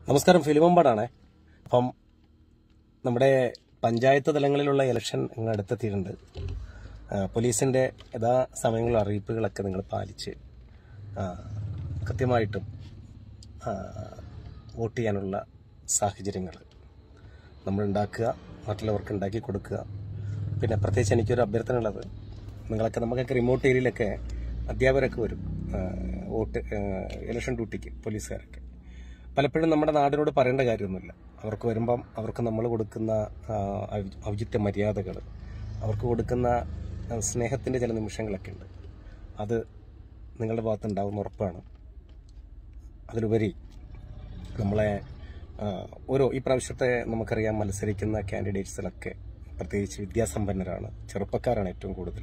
നമസ്കാരം ഫിലിമമ്പാടാണേ അപ്പം നമ്മുടെ പഞ്ചായത്ത് തലങ്ങളിലുള്ള ഇലക്ഷൻ ഇങ്ങ് അടുത്തെത്തിയിട്ടുണ്ട് ആ, പോലീസിന്റെ യഥാ സമയങ്ങളിൽ അറിയിപ്പുകളൊക്കെ നിങ്ങൾ പാലിച്ച് ആ, കൃത്യമായിട്ടും ആ, വോട്ട് ചെയ്യാനുള്ള സാഹചര്യങ്ങൾ നമ്മൾ ഉണ്ടാക്കുക മറ്റുള്ളവർക്ക് ഉണ്ടാക്കി കൊടുക്കുക പിന്നെ പ്രത്യേകിച്ച് എനിക്കൊരു അഭ്യർത്ഥന ഉള്ളത് നിങ്ങളൊക്കെ നമുക്കൊക്കെ റിമോട്ട് ഏരിയയിലൊക്കെ അധ്യാപകരൊക്കെ വരും ആ, വോട്ട് ആ, ഇലക്ഷൻ ഡ്യൂട്ടിക്ക് പോലീസുകാരൊക്കെ പലപ്പോഴും നമ്മുടെ നാടിനോട് പറയേണ്ട കാര്യമൊന്നുമില്ല അവർക്ക് വരുമ്പം അവർക്ക് നമ്മൾ കൊടുക്കുന്ന ആ, ഔചി- ഔചിത്യ മര്യാദകൾ അവർക്ക് കൊടുക്കുന്ന ആ, സ്നേഹത്തിൻ്റെ ചില നിമിഷങ്ങളൊക്കെ ഉണ്ട് അത് നിങ്ങളുടെ ഭാഗത്ത് ഉണ്ടാവുന്ന ഉറപ്പാണ് അതിലുപരി നമ്മളെ ആ, ഓരോ ഈ പ്രാവശ്യത്തെ നമുക്കറിയാം മത്സരിക്കുന്ന കാൻഡിഡേറ്റ്സിലൊക്കെ പ്രത്യേകിച്ച് വിദ്യാസമ്പന്നരാണ് ചെറുപ്പക്കാരാണ് ഏറ്റവും കൂടുതൽ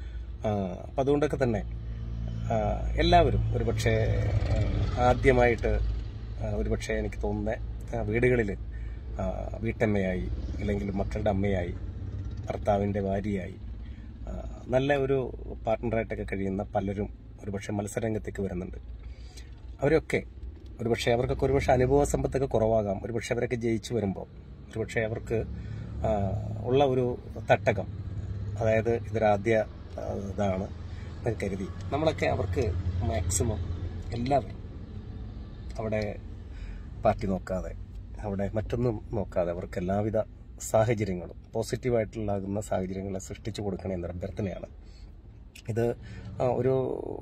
അപ്പം അതുകൊണ്ടൊക്കെ തന്നെ ആ, എല്ലാവരും ഒരുപക്ഷെ ആ, ആദ്യമായിട്ട് ആ, ഒരുപക്ഷെ എനിക്ക് തോന്നുന്ന വീടുകളിൽ വീട്ടമ്മയായി അല്ലെങ്കിൽ മക്കളുടെ അമ്മയായി ഭർത്താവിൻ്റെ ഭാര്യയായി ആ, നല്ല ഒരു പാർട്ട്ണറായിട്ടൊക്കെ കഴിയുന്ന പലരും ഒരുപക്ഷെ മത്സരരംഗത്തേക്ക് വരുന്നുണ്ട് അവരൊക്കെ ഒരുപക്ഷെ അവർക്കൊക്കെ ഒരുപക്ഷെ അനുഭവ സമ്പത്തൊക്കെ കുറവാകാം ഒരുപക്ഷെ അവരൊക്കെ ജയിച്ചു വരുമ്പോൾ ഒരുപക്ഷെ അവർക്ക് ആ, ഉള്ള ഒരു തട്ടകം അതായത് ഇതൊരാദ്യ ആ, ഇതാണ് എന്ന് കരുതി നമ്മളൊക്കെ അവർക്ക് മാക്സിമം എല്ലാവരും അവിടെ പാർട്ടി നോക്കാതെ അവിടെ മറ്റൊന്നും നോക്കാതെ അവർക്ക് എല്ലാവിധ സാഹചര്യങ്ങളും പോസിറ്റീവായിട്ടുള്ളാകുന്ന സാഹചര്യങ്ങളെ സൃഷ്ടിച്ചു കൊടുക്കണേ എന്നൊരു അഭ്യർത്ഥനയാണ് ഇത് ആ, ഒരു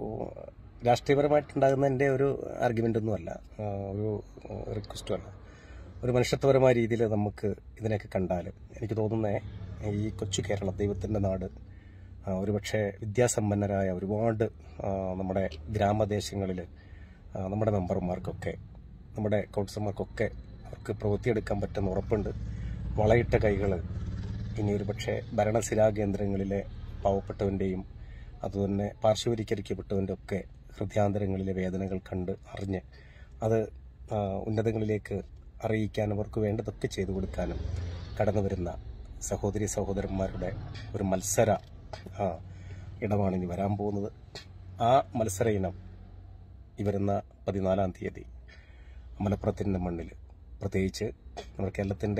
രാഷ്ട്രീയപരമായിട്ടുണ്ടാകുന്ന എൻ്റെ ഒരു ആർഗ്യുമെൻ്റ് ഒന്നുമല്ല ആ, ഒരു റിക്വസ്റ്റും അല്ല ഒരു മനുഷ്യത്വപരമായ രീതിയിൽ നമുക്ക് ഇതിനെയൊക്കെ കണ്ടാൽ എനിക്ക് തോന്നുന്നേ ഈ കൊച്ചു കേരളം ദൈവത്തിൻ്റെ നാട് ആ, ഒരുപക്ഷെ വിദ്യാസമ്പന്നരായ ഒരുപാട് ആ, നമ്മുടെ ഗ്രാമദേശങ്ങളിൽ ആ, നമ്മുടെ മെമ്പർമാർക്കൊക്കെ നമ്മുടെ കൗൺസിലർമാർക്കൊക്കെ അവർക്ക് പ്രവൃത്തിയെടുക്കാൻ പറ്റുന്ന ഉറപ്പുണ്ട് വളയിട്ട കൈകൾ ഇനി ഒരുപക്ഷെ ഭരണസിരാ കേന്ദ്രങ്ങളിലെ പാവപ്പെട്ടവൻ്റെയും അതുതന്നെ പാർശ്വവൽക്കരിക്കപ്പെട്ടവൻ്റെ ഒക്കെ ഹൃദയാന്തരങ്ങളിലെ വേദനകൾ കണ്ട് അറിഞ്ഞ് അത് ആ, ഉന്നതങ്ങളിലേക്ക് അറിയിക്കാനും അവർക്ക് വേണ്ടതൊക്കെ ചെയ്തു കൊടുക്കാനും കടന്നു വരുന്ന സഹോദരി സഹോദരന്മാരുടെ ഒരു മത്സര ആ, ഇടമാണ് ഇനി വരാൻ പോകുന്നത് ആ മത്സര ഇനം ഈ വരുന്ന പതിനാലാം തീയതി മലപ്പുറത്തിൻ്റെ മണ്ണിൽ പ്രത്യേകിച്ച് നമ്മുടെ കേരളത്തിൻ്റെ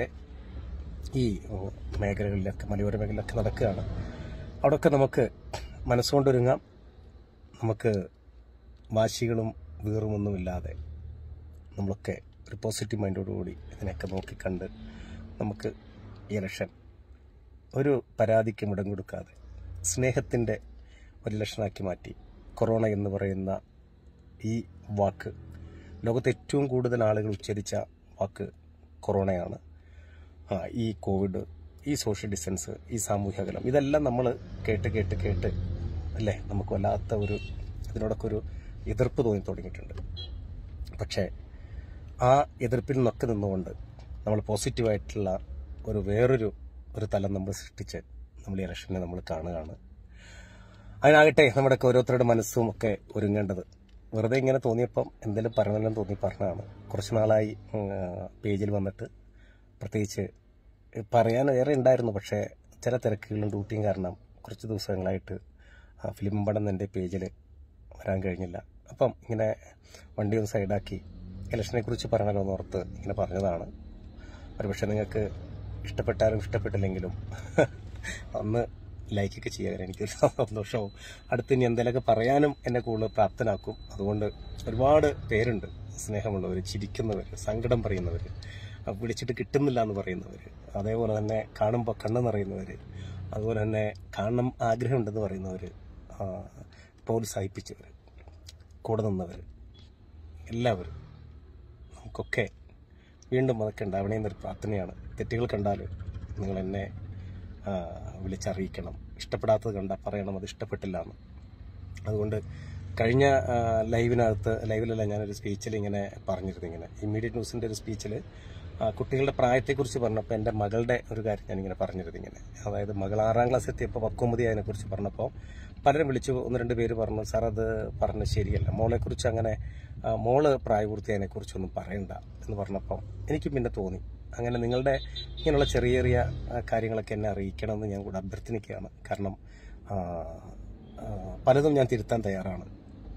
ഈ ഓ, മേഖലകളിലൊക്കെ മലയോര മേഖലയിലൊക്കെ നടക്കുകയാണ് അവിടെയൊക്കെ നമുക്ക് മനസ്സുകൊണ്ടൊരുങ്ങാം നമുക്ക് വാശികളും വീറുമൊന്നുമില്ലാതെ നമ്മളൊക്കെ ഒരു പോസിറ്റീവ് മൈൻഡോടുകൂടി ഇതിനെയൊക്കെ നോക്കിക്കണ്ട് നമുക്ക് ഈ ഇലക്ഷൻ ഒരു പരാതിക്ക് മുടം കൊടുക്കാതെ സ്നേഹത്തിൻ്റെ ഒരു ഇലക്ഷനാക്കി മാറ്റി കൊറോണ എന്ന് പറയുന്ന ഈ വാക്ക് ലോകത്ത് ഏറ്റവും കൂടുതൽ ആളുകൾ ഉച്ചരിച്ച വാക്ക് കൊറോണയാണ് ആ, ഈ കോവിഡ് ഈ സോഷ്യൽ ഡിസ്റ്റൻസ് ഈ സാമൂഹ്യ അകലം ഇതെല്ലാം നമ്മൾ കേട്ട് കേട്ട് കേട്ട് അല്ലേ നമുക്ക് വല്ലാത്ത ഒരു ഇതിനോടൊക്കെ ഒരു എതിർപ്പ് തോന്നി തുടങ്ങിയിട്ടുണ്ട് പക്ഷേ ആ എതിർപ്പിൽ നിന്നൊക്കെ നിന്നുകൊണ്ട് നമ്മൾ പോസിറ്റീവായിട്ടുള്ള ഒരു വേറൊരു ഒരു തലം നമ്മൾ സൃഷ്ടിച്ച് നമ്മൾ ഈ ഇലക്ഷനെ നമ്മൾ കാണുകയാണ് അതിനാകട്ടെ നമ്മുടെയൊക്കെ ഓരോരുത്തരുടെ മനസ്സും ഒക്കെ ഒരുങ്ങേണ്ടത് വെറുതെ ഇങ്ങനെ തോന്നിയപ്പം എന്തെങ്കിലും പറയണമെന്ന് തോന്നി പറഞ്ഞതാണ് കുറച്ച് നാളായി ഉം, പേജിൽ വന്നിട്ട് പ്രത്യേകിച്ച് പറയാൻ ഏറെ ഉണ്ടായിരുന്നു പക്ഷേ ചില തിരക്കുകളും ഡ്യൂട്ടിയും കാരണം കുറച്ച് ദിവസങ്ങളായിട്ട് ആ ഫിലിം പടം എൻ്റെ പേജിൽ വരാൻ കഴിഞ്ഞില്ല അപ്പം ഇങ്ങനെ വണ്ടി ഒന്ന് സൈഡാക്കി ഇലക്ഷനെ കുറിച്ച് പറയണമല്ലോ എന്ന് ഓർത്ത് ഇങ്ങനെ പറഞ്ഞതാണ് ഒരുപക്ഷെ നിങ്ങൾക്ക് ഇഷ്ടപ്പെട്ടാലും ഇഷ്ടപ്പെട്ടില്ലെങ്കിലും ഒന്ന് ലൈക്കൊക്കെ ചെയ്യാൻ എനിക്കൊരു സന്തോഷവും അടുത്ത് ഇനി എന്തെങ്കിലുമൊക്കെ പറയാനും എന്നെ കൂടുതൽ പ്രാപ്തനാക്കും അതുകൊണ്ട് ഒരുപാട് പേരുണ്ട് സ്നേഹമുള്ളവർ ചിരിക്കുന്നവർ സങ്കടം പറയുന്നവർ വിളിച്ചിട്ട് കിട്ടുന്നില്ല എന്ന് പറയുന്നവർ അതേപോലെ തന്നെ കാണുമ്പോൾ കണ്ണ് നിറയുന്നവർ അതുപോലെ തന്നെ കാണണം ആഗ്രഹമുണ്ടെന്ന് പറയുന്നവർ പ്രോത്സാഹിപ്പിച്ചവർ കൂടെ നിന്നവർ എല്ലാവരും നമുക്കൊക്കെ വീണ്ടും അതൊക്കെ ഉണ്ടാവണേ എന്നൊരു പ്രാർത്ഥനയാണ് തെറ്റുകൾ കണ്ടാൽ നിങ്ങൾ എന്നെ ആ, വിളിച്ചറിയിക്കണം ഇഷ്ടപ്പെടാത്തത് കണ്ടാൽ പറയണം അത് ഇഷ്ടപ്പെട്ടില്ല എന്ന് അതുകൊണ്ട് കഴിഞ്ഞ ആ, ലൈവിനകത്ത് ലൈവിലല്ല ഞാനൊരു സ്പീച്ചിൽ ഇങ്ങനെ പറഞ്ഞിരുന്നു ഇങ്ങനെ ഇമ്മീഡിയറ്റ് ന്യൂസിൻ്റെ ഒരു സ്പീച്ചിൽ കുട്ടികളുടെ പ്രായത്തെക്കുറിച്ച് പറഞ്ഞപ്പോൾ എൻ്റെ മകളുടെ ഒരു കാര്യം ഞാനിങ്ങനെ പറഞ്ഞിരുന്നു ഇങ്ങനെ അതായത് മകൾ ആറാം ക്ലാസ് എത്തിയപ്പോൾ പക്വമതി അതിനെക്കുറിച്ച് പറഞ്ഞപ്പോൾ പലരും വിളിച്ചു ഒന്ന് രണ്ട് പേര് പറഞ്ഞു സാർ അത് പറഞ്ഞത് ശരിയല്ല മോളെക്കുറിച്ച് അങ്ങനെ ആ, മോള് പ്രായപൂർത്തിയായതിനെക്കുറിച്ചൊന്നും പറയണ്ട എന്ന് പറഞ്ഞപ്പം എനിക്ക് പിന്നെ തോന്നി അങ്ങനെ നിങ്ങളുടെ ഇങ്ങനെയുള്ള ചെറിയ ചെറിയ ആ, കാര്യങ്ങളൊക്കെ എന്നെ അറിയിക്കണമെന്ന് ഞാൻ കൂടെ അഭ്യർത്ഥിക്കുകയാണ് കാരണം ആ, ആ, പലതും ഞാൻ തിരുത്താൻ തയ്യാറാണ്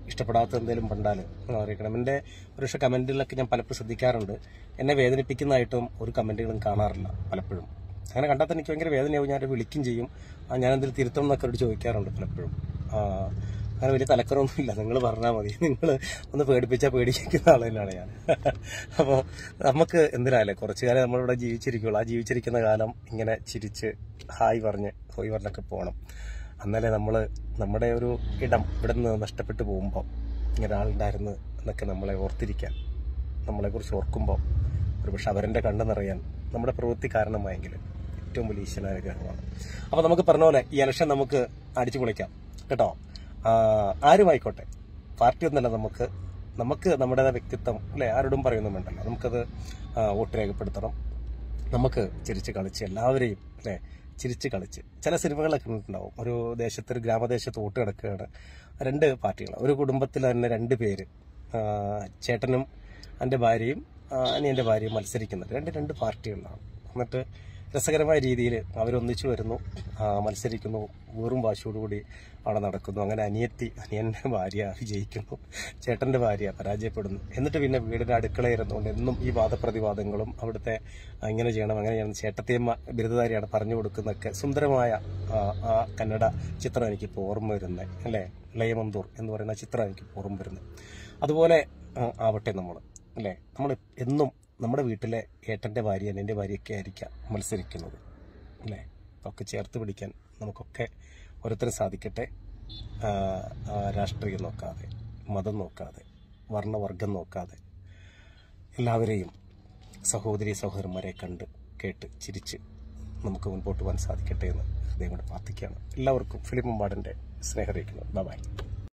ഇഷ്ടപ്പെടാത്ത എന്തെങ്കിലും കണ്ടാൽ അറിയിക്കണം എൻ്റെ ഒരുപക്ഷെ കമൻറ്റിലൊക്കെ ഞാൻ പലപ്പോഴും ശ്രദ്ധിക്കാറുണ്ട് എന്നെ വേദനിപ്പിക്കുന്നതായിട്ടും ഒരു കമൻറ്റുകളും കാണാറില്ല പലപ്പോഴും അങ്ങനെ കണ്ടാൽ തന്നെ എനിക്ക് ഭയങ്കര വേദനയാവും ഞാൻ വിളിക്കും ചെയ്യും ആ, ഞാൻ എന്തെങ്കിലും തിരുത്തം എന്നൊക്കെ അവരോട് ചോദിക്കാറുണ്ട് പലപ്പോഴും ആ, അങ്ങനെ വലിയ തലക്കറൊന്നുമില്ല നിങ്ങൾ പറഞ്ഞാൽ മതി നിങ്ങൾ ഒന്ന് പേടിപ്പിച്ചാൽ പേടിക്കുന്ന ആൾ തന്നെയാണ് ഞാൻ അപ്പോൾ നമുക്ക് എന്തിനാലേ കുറച്ചു കാലം നമ്മളിവിടെ ജീവിച്ചിരിക്കുള്ളൂ ആ ജീവിച്ചിരിക്കുന്ന കാലം ഇങ്ങനെ ചിരിച്ച് ഹായ് പറഞ്ഞ് ഹോയ് പറഞ്ഞൊക്കെ പോകണം എന്നാലേ നമ്മൾ നമ്മുടെ ഒരു ഇടം ഇവിടെ നിന്ന് നഷ്ടപ്പെട്ടു പോകുമ്പോൾ ഇങ്ങനെ ആളുണ്ടായിരുന്നു എന്നൊക്കെ നമ്മളെ ഓർത്തിരിക്കാൻ നമ്മളെക്കുറിച്ച് ഓർക്കുമ്പോൾ ഒരു പക്ഷെ അവരെൻ്റെ കണ്ണ് നിറയാൻ നമ്മുടെ പ്രവൃത്തി കാരണമായെങ്കിൽ ഏറ്റവും വലിയ ഈശ്വരാനുഗ്രഹമാണ് അപ്പോൾ നമുക്ക് പറഞ്ഞ പോലെ ഈ ഇലക്ഷൻ നമുക്ക് അടിച്ചു പൊളിക്കാം കേട്ടോ ആ, ആരുമായിക്കോട്ടെ പാർട്ടി ഒന്നല്ല നമുക്ക് നമുക്ക് നമ്മുടേതായ വ്യക്തിത്വം അല്ലെ ആരോടും പറയുന്നും വേണ്ടല്ലോ നമുക്കത് ആ, വോട്ട് രേഖപ്പെടുത്തണം നമുക്ക് ചിരിച്ച് കളിച്ച് എല്ലാവരെയും അല്ലെ ചിരിച്ച് കളിച്ച് ചില സിനിമകളൊക്കെ കണ്ടിട്ടുണ്ടാവും ഒരു ദേശത്ത് ഒരു ഗ്രാമദേശത്ത് വോട്ട് കിടക്കുകയാണ് രണ്ട് പാർട്ടികൾ ഒരു കുടുംബത്തിൽ തന്നെ രണ്ട് പേര് ആ, ചേട്ടനും എൻ്റെ ഭാര്യയും ആ, അനിയൻ്റെ ഭാര്യയും മത്സരിക്കുന്നുണ്ട് രണ്ട് രണ്ട് പാർട്ടികളിലാണ് എന്നിട്ട് രസകരമായ രീതിയിൽ അവരൊന്നിച്ചു വരുന്നു ആ, മത്സരിക്കുന്നു വെറും വാശിയോടുകൂടി അവിടെ നടക്കുന്നു അങ്ങനെ അനിയത്തി അനിയൻ്റെ ഭാര്യ വിജയിക്കുന്നു ചേട്ടൻ്റെ ഭാര്യ പരാജയപ്പെടുന്നു എന്നിട്ട് പിന്നെ വീടിൻ്റെ അടുക്കളയിരുന്നുകൊണ്ട് എന്നും ഈ വാദപ്രതിവാദങ്ങളും അവിടുത്തെ ആ, ഇങ്ങനെ ചെയ്യണം അങ്ങനെ ചെയ്യണം ചേട്ടത്തിയമ്മ ബിരുദധാരിയാണ് പറഞ്ഞു കൊടുക്കുന്നതൊക്കെ സുന്ദരമായ ആ, ആ കന്നഡ ചിത്രം എനിക്കിപ്പോൾ ഓർമ്മ വരുന്നത് അല്ലേ ലയമന്തൂർ എന്ന് പറയുന്ന ചിത്രം എനിക്ക് ഓർമ്മ വരുന്നത് അതുപോലെ ആ, ആവട്ടെ നമ്മൾ അല്ലേ നമ്മൾ എന്നും നമ്മുടെ വീട്ടിലെ ഏട്ടൻ്റെ ഭാര്യ എൻ്റെ ഭാര്യയൊക്കെ ആയിരിക്കാം മത്സരിക്കുന്നത് അല്ലേ ഒക്കെ ചേർത്ത് പിടിക്കാൻ നമുക്കൊക്കെ ഓരോരുത്തരും സാധിക്കട്ടെ ആ, ആ, രാഷ്ട്രീയം നോക്കാതെ മതം നോക്കാതെ വർണ്ണവർഗം നോക്കാതെ എല്ലാവരെയും സഹോദരി സഹോദരന്മാരെ കണ്ട് കേട്ട് ചിരിച്ച് നമുക്ക് മുൻപോട്ട് പോകാൻ സാധിക്കട്ടെ എന്ന് ഹൃദയം കൊണ്ട് പ്രാർത്ഥിക്കുകയാണ് എല്ലാവർക്കും ഫിലിം പാടിൻ്റെ സ്നേഹം അറിയിക്കുന്നു ബൈ